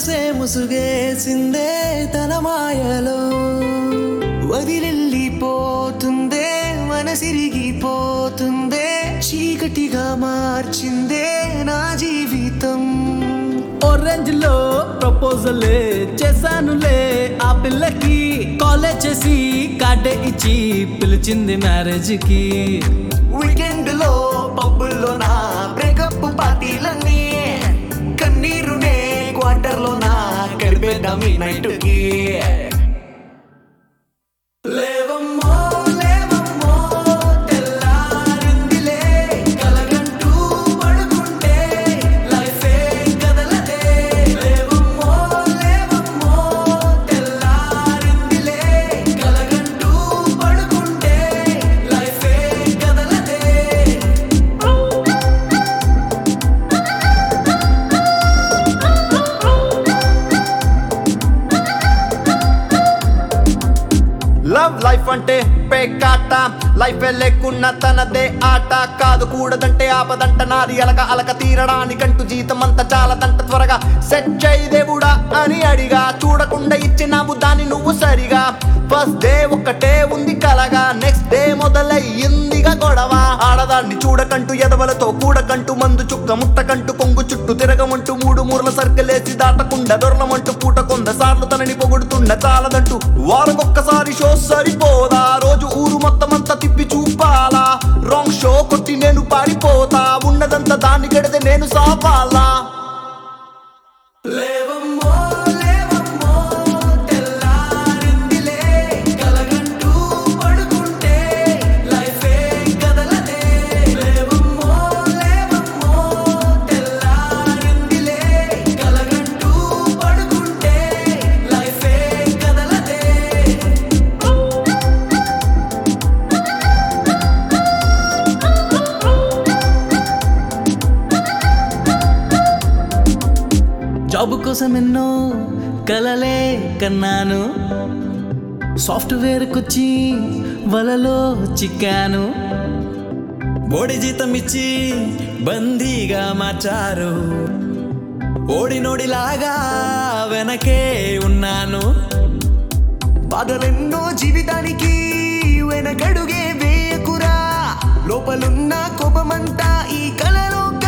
మనసే ముసుగేసిందే తన మాయలో వదిలెళ్ళిపోతుందే మనసిరిగిపోతుందే చీకటిగా మార్చిందే నా జీవితం ఆరెంజ్ లో ప్రపోజలే చేశానులే ఆ పిల్లకి కాలేజ్ చేసి కార్డే ఇచ్చి పిలిచింది మ్యారేజ్ కి వీకెండ్ లో పబ్బుల్లో నా బ్రేకప్ పార్టీలన్నీ కన్నీరునే క్వార్టర్ లో నా గడిపేద్దాం ఈ నైట్ కి లేవమ్మో లేవమ్మో తెల్లారిందిలే కలగంటూ పడుకుంటే లైఫే కదలదే లేవమ్మో లేవమ్మో తెల్లారిందిలే కలగంటూ పడుకుంటే లైఫే కదలదే లవ్ లైఫ్ అంటే పేకాట లైఫ్ లేకున్న తనదే ఆట కాదు కూడదంటే ఆపదంట నాది అలక అలక తీరడానికంటూ జీతం అంత చాలదంట త్వరగా సెట్ చేయి దేవుడా అని అడిగా చూడకుండా ఇచ్చినావు దాన్ని నువ్వు సరిగా ఫస్ట్ డే ఒక్కటే ఉంది కలగా నెక్స్ట్ డే మొదలయ్యిందిగా గొడవ ఆడదాన్ని చూడకంటూ ఎదవలతో కూడకంటూ మందు చుక్క ముట్టకంటూ కొంగు చుట్టూ తిరగమంటూ మూడు మూరల సర్కిలేసి దాటకుండా దొరలమంటూ పూట కొంద సార్లు తనని పొగుడుతున్న చాలదంటూ వారకొక్కసారి షో సరిపోదా రోజు ఊరు మొత్తం అంతా తిప్పి చూపాలా రాంగ్ షో కొట్టి నేను పారిపోతా ఉన్నదంతా దాన్ని గడితే నేను సాపాలా లేవమ్మో లేవమ్మో తెల్లారిందిలే కలగంటూ పడుకుంటే లైఫే కదలదే లేవమ్మో లేవమ్మో తెల్లారిందిలే కలగంటూ పడుకుంటే లైఫే కదలదే జాబ్ కోసం ఎన్నో కలలే కన్నాను సాఫ్ట్వేర్కొచ్చి వలలో చిక్కాను బోడి జీతం ఇచ్చి బందీగా మార్చారు ఓడి నోడిలాగా వెనకే ఉన్నాను బాధలెన్నో జీవితానికి వెనకడుగే వేయకురా లోపలున్న కోపమంతా ఈ కలలో